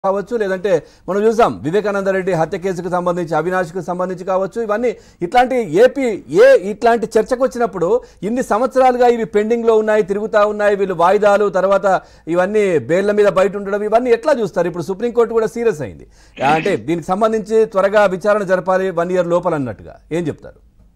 కావచ్చు లేదంటే మనం చూసాం వివేకానంద రెడ్డి హత్య కేసుకు సంబంధించి అవినాష్కు సంబంధించి కావచ్చు ఇవన్నీ ఇట్లాంటి ఏపీ ఏ ఇట్లాంటి చర్చకు వచ్చినప్పుడు ఇన్ని సంవత్సరాలుగా ఇవి పెండింగ్ లో ఉన్నాయి తిరుగుతా ఉన్నాయి వీళ్ళు వాయిదాలు తర్వాత ఇవన్నీ బెయిల్ల మీద బయట ఉండడం ఇవన్నీ ఎట్లా చూస్తారు ఇప్పుడు సుప్రీంకోర్టు కూడా సీరియస్ అయింది అంటే దీనికి సంబంధించి త్వరగా విచారణ జరపాలి వన్ ఇయర్ లోపల అన్నట్టుగా ఏం చెప్తారు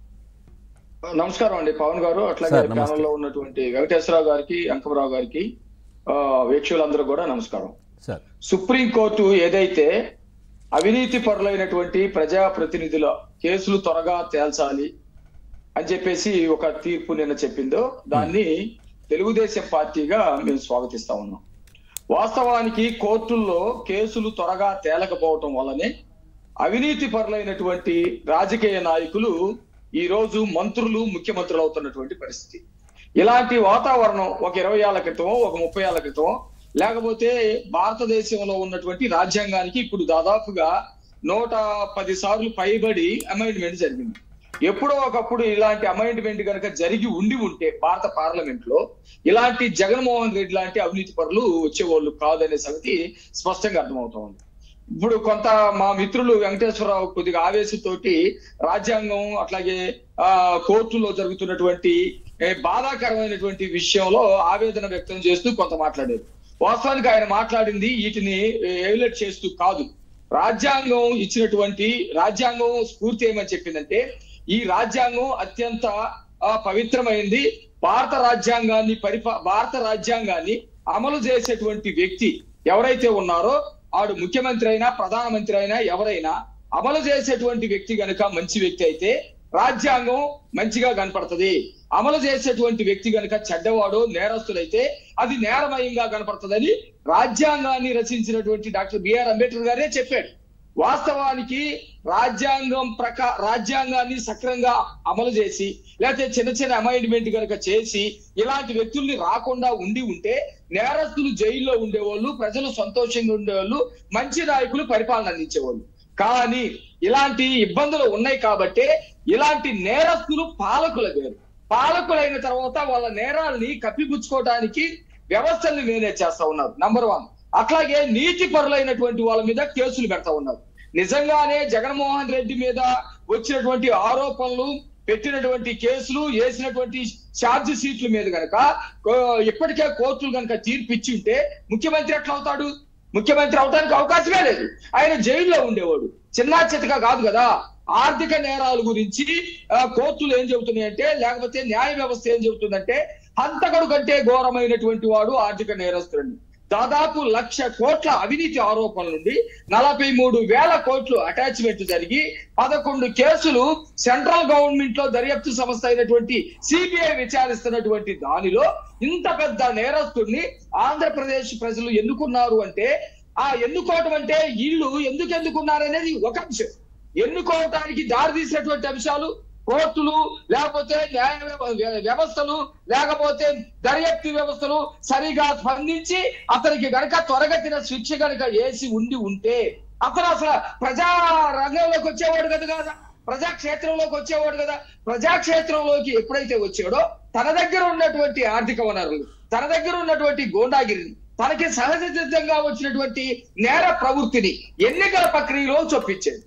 నమస్కారం అండి పవన్ గారు అట్లాగే సార్, నమస్తే. ప్యానల్ లో ఉన్నటువంటి వెంకటేశ్వరరావు గారికి అంకమరావు గారికి ఆ, వీక్షకులందరూ కూడా నమస్కారం సార్ సుప్రీం కోర్టు ఏదైతే అవినీతి పరులైనటువంటి ప్రజా ప్రతినిధుల కేసులు త్వరగా తేల్చాలి అని చెప్పేసి ఒక తీర్పు నిన్న చెప్పిందో దాన్ని తెలుగుదేశం పార్టీగా మేము స్వాగతిస్తా ఉన్నాం వాస్తవానికి కోర్టుల్లో కేసులు త్వరగా తేలకపోవటం వల్లనే అవినీతి పరులైనటువంటి రాజకీయ నాయకులు ఈ రోజు మంత్రులు ముఖ్యమంత్రులు అవుతున్నటువంటి పరిస్థితి ఇలాంటి వాతావరణం ఒక ఇరవై ఏళ్ల క్రితం ఒక ముప్పై ఏళ్ల క్రితం లేకపోతే భారతదేశంలో ఉన్నటువంటి రాజ్యాంగానికి ఇప్పుడు దాదాపుగా నూట పది సార్లు పైబడి అమెండ్మెంట్ జరిగింది ఎప్పుడో ఒకప్పుడు ఇలాంటి అమెండ్మెంట్ కనుక జరిగి ఉండి ఉంటే భారత పార్లమెంట్ లో ఇలాంటి జగన్మోహన్ రెడ్డి లాంటి అవినీతి పరులు వచ్చేవాళ్ళు కాదనే సంగతి స్పష్టంగా అర్థమవుతోంది ఇప్పుడు కొంత మా మిత్రులు వెంకటేశ్వరరావు కొద్దిగా ఆవేశంతోటి రాజ్యాంగం అట్లాగే ఆ కోర్టులో జరుగుతున్నటువంటి ఏ, బాధాకరమైనటువంటి విషయంలో ఆవేదన వ్యక్తం చేస్తూ కొంత మాట్లాడారు వాస్తవానికి ఆయన మాట్లాడింది వీటిని ఎవిలేట్ చేస్తూ కాదు రాజ్యాంగం ఇచ్చినటువంటి రాజ్యాంగం స్ఫూర్తి ఏమని చెప్పిందంటే ఈ రాజ్యాంగం అత్యంత ఆ, పవిత్రమైంది భారత రాజ్యాంగాన్ని పరిపా భారత రాజ్యాంగాన్ని అమలు చేసేటువంటి వ్యక్తి ఎవరైతే ఉన్నారో ఆడు ముఖ్యమంత్రి అయినా ప్రధానమంత్రి అయినా ఎవరైనా అమలు చేసేటువంటి వ్యక్తి గనుక మంచి వ్యక్తి అయితే రాజ్యాంగం మంచిగా కనపడుతుంది అమలు చేసేటువంటి వ్యక్తి గనుక చెడ్డవాడు నేరస్తుడైతే అది నేరమయంగా కనపడుతుందని రాజ్యాంగాన్ని రచించినటువంటి డాక్టర్ బిఆర్ అంబేద్కర్ గారే చెప్పాడు వాస్తవానికి రాజ్యాంగం ప్రకా రాజ్యాంగాన్ని సక్రంగా అమలు చేసి లేకపోతే చిన్న చిన్న అమైండ్మెంట్ కనుక చేసి ఇలాంటి వ్యక్తుల్ని రాకుండా ఉండి ఉంటే నేరస్తులు జైల్లో ఉండేవాళ్ళు ప్రజలు సంతోషంగా ఉండేవాళ్ళు మంచి నాయకులు పరిపాలన అందించేవాళ్ళు కానీ ఇలాంటి ఇబ్బందులు ఉన్నాయి కాబట్టే ఇలాంటి నేరస్తులు పాలకుల వేరు పాలకులైన తర్వాత వాళ్ళ నేరాల్ని కప్పిపుచ్చుకోవడానికి వ్యవస్థల్ని మేనేజ్ చేస్తా ఉన్నారు నంబర్ వన్ అట్లాగే నీతి పరులైనటువంటి వాళ్ళ మీద కేసులు పెడతా ఉన్నారు నిజంగానే జగన్మోహన్ రెడ్డి మీద వచ్చినటువంటి ఆరోపణలు పెట్టినటువంటి కేసులు వేసినటువంటి ఛార్జ్ షీట్ల మీద గనక కో- ఇప్పటికే కోర్టులు గనక తీర్పు ఇచ్చి ఉంటే ముఖ్యమంత్రి ఎట్లా అవుతాడు ముఖ్యమంత్రి అవడానికి అవకాశమే లేదు ఆయన జైల్లో ఉండేవాడు చిన్నా చితక కాదు కదా ఆర్థిక నేరాల గురించి ఆ, కోర్టులు ఏం చెబుతున్నాయంటే లేకపోతే న్యాయ వ్యవస్థ ఏం చెబుతుందంటే హంతకుడు కంటే ఘోరమైనటువంటి వాడు ఆర్థిక నేరస్తుడిని దాదాపు లక్ష కోట్ల అవినీతి ఆరోపణల నుండి నలభై మూడు వేల కోట్లు అటాచ్మెంట్ జరిగి పదకొండు కేసులు సెంట్రల్ గవర్నమెంట్ లో దర్యాప్తు సంస్థ అయినటువంటి సిబిఐ విచారిస్తున్నటువంటి దానిలో ఇంత పెద్ద నేరస్తుడిని ఆంధ్రప్రదేశ్ ప్రజలు ఎన్నుకున్నారు అంటే ఆ ఎన్నుకోవటం అంటే వీళ్ళు ఎందుకు ఎన్నుకున్నారు అనేది ఒక అంశం ఎన్నుకోవటానికి దారి తీసినటువంటి అంశాలు కోర్టులు లేకపోతే న్యాయ వ్యవ- వ్యవస్థలు లేకపోతే దర్యాప్తు వ్యవస్థలు సరిగా స్పందించి అతనికి గనక త్వరగతిన శిక్ష గనక వేసి ఉండి ఉంటే అతను అసలు ప్రజా రంగంలోకి వచ్చేవాడు కదా కదా ప్రజాక్షేత్రంలోకి వచ్చేవాడు కదా ప్రజాక్షేత్రంలోకి ఎప్పుడైతే వచ్చాడో తన దగ్గర ఉన్నటువంటి ఆర్థిక వనరులు తన దగ్గర ఉన్నటువంటి గోండాగిరిని తనకి సహజ సిద్ధంగా వచ్చినటువంటి నేర ప్రవృత్తిని ఎన్నికల ప్రక్రియలో చొప్పించాడు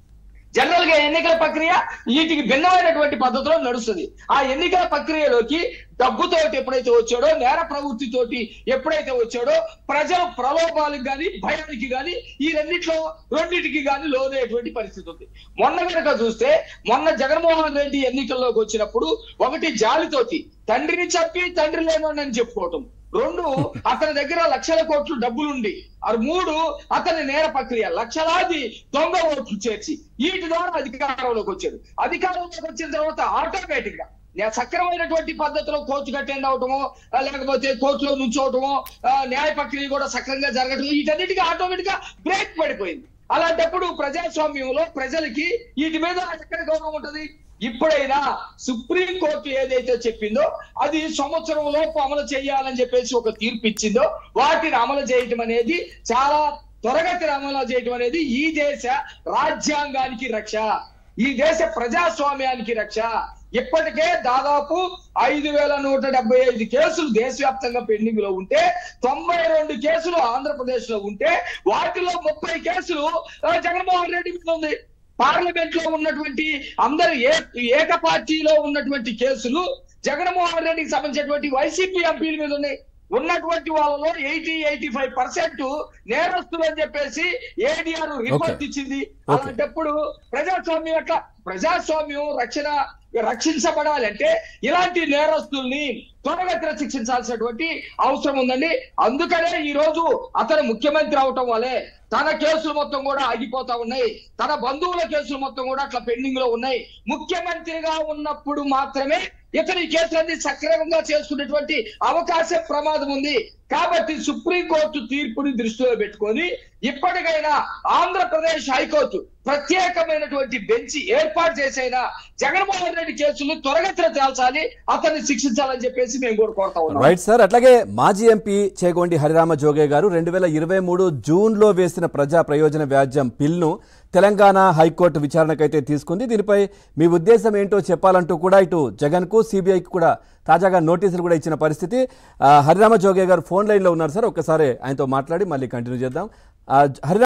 జనరల్ గా ఎన్నికల ప్రక్రియ వీటికి భిన్నమైనటువంటి పద్ధతిలో నడుస్తుంది ఆ ఎన్నికల ప్రక్రియలోకి డబ్బుతోటి ఎప్పుడైతే వచ్చాడో నేర ప్రవృత్తితోటి ఎప్పుడైతే వచ్చాడో ప్రజల ప్రలోభాలకు గాని భయానికి గాని ఈ రెండిట్లో రెండింటికి గాని లోనేటువంటి పరిస్థితి ఉంది మొన్న కనుక చూస్తే మొన్న జగన్మోహన్ రెడ్డి ఎన్నికల్లోకి వచ్చినప్పుడు ఒకటి జాలితోటి తండ్రిని చెప్పి తండ్రి లేనని చెప్పుకోవటం రెండు అతని దగ్గర లక్షల కోట్లు డబ్బులుండి అది మూడు అతని నేర ప్రక్రియ లక్షలాది దొంగ ఓట్లు చేర్చి వీటి ద్వారా అధికారంలోకి వచ్చాడు అధికారంలోకి వచ్చిన తర్వాత ఆటోమేటిక్ గా న్యా- సక్రమైనటువంటి పద్ధతిలో కోర్టు అటెండ్ అవటమో ఆ, లేకపోతే కోర్టులో నుంచోవటమో ఆ, న్యాయ ప్రక్రియ కూడా సక్రంగా జరగటం వీటన్నిటికీ ఆటోమేటిక్ గా బ్రేక్ పడిపోయింది అలాంటప్పుడు ప్రజాస్వామ్యంలో ప్రజలకి వీటి మీద ఎక్కడ గౌరవం ఉంటది ఇప్పుడైనా సుప్రీం కోర్టు ఏదైతే చెప్పిందో అది సంవత్సరం లోపు అమలు చేయాలని చెప్పేసి ఒక తీర్పు ఇచ్చిందో వాటిని అమలు చేయటం అనేది చాలా త్వరగతిన అమలు చేయటం అనేది ఈ దేశ రాజ్యాంగానికి రక్ష ఈ దేశ ప్రజాస్వామ్యానికి రక్ష ఇప్పటికే దాదాపు ఐదు వేల నూట డెబ్బై ఐదు కేసులు దేశవ్యాప్తంగా పెండింగ్ లో ఉంటే తొంభై రెండు కేసులు ఆంధ్రప్రదేశ్ లో ఉంటే వాటిలో ముప్పై కేసులు ఆ, జగన్మోహన్ రెడ్డి మీద ఉంది పార్లమెంట్ లో ఉన్నటువంటి అందరు ఏ ఏక పార్టీలో ఉన్నటువంటి కేసులు జగన్మోహన్ రెడ్డికి సంబంధించినటువంటి వైసీపీ ఎంపీల మీద ఉన్నాయి ఉన్నటువంటి వాళ్ళలో ఎయిటీ ఎయిటీ ఫైవ్ పర్సెంట్ నేరస్తులు అని చెప్పేసి ఏడీఆర్ రిపోర్ట్ Okay. ఇచ్చింది Okay. అలాంటప్పుడు ప్రజాస్వామ్యం ఎట్లా ప్రజాస్వామ్యం రక్షణ రక్షించబడాలంటే ఇలాంటి నేరస్తుల్ని త్వరగతిన శిక్షించాల్సినటువంటి అవసరం ఉందండి అందుకనే ఈ రోజు అతను ముఖ్యమంత్రి అవటం వల్లే తన కేసులు మొత్తం కూడా ఆగిపోతా ఉన్నాయి తన బంధువుల కేసులు మొత్తం కూడా అట్లా పెండింగ్ లో ఉన్నాయి ముఖ్యమంత్రిగా ఉన్నప్పుడు మాత్రమే ఇతను ఈ కేసులన్నీ సక్రమంగా చేసుకునేటువంటి అవకాశం ప్రమాదం ఉంది కాబట్టి సుప్రీంకోర్టు తీర్పుని దృష్టిలో పెట్టుకొని ఇప్పటికైనా ఆంధ్రప్రదేశ్ హైకోర్టు ప్రత్యేకమైనటువంటి బెంచ్ ఏర్పాటు చేసైనా జగన్మోహన్ రెడ్డి కేసులు త్వరగతిన తేల్చాలి అతన్ని శిక్షించాలని చెప్పేసి మేము కూడా కోరుతా ఉన్నాం రైట్ సార్ అట్లాగే మాజీ ఎంపీ చేగొండి హరిరామ జోగే గారు రెండు వేల ఇరవై మూడు జూన్లో వేసిన ప్రజా ప్రయోజన వ్యాజ్యం బిల్ను తెలంగాణ హైకోర్టు విచారణకైతే తీసుకుంది దీనిపై మీ ఉద్దేశం ఏంటో చెప్పాలంటూ కూడా ఇటు జగన్కు సిబిఐకి కూడా తాజాగా నోటీసులు కూడా ఇచ్చిన పరిస్థితి ఆ, హరిరామ జోగే గారు ఫోన్ లైన్లో ఉన్నారు సార్ ఒక్కసారి ఆయనతో మాట్లాడి మళ్ళీ కంటిన్యూ చేద్దాం ఆ, హరిరామ